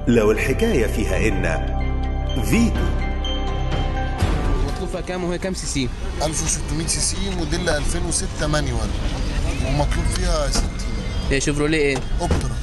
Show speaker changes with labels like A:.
A: لو الحكاية فيها إن فيتو
B: مطلوب فيها كام وهي كام سي سي
C: 1600 سي سي موديل 2006 مانيوال ومطلوب فيها 60
B: هي شيفروليه ايه
C: اوبترا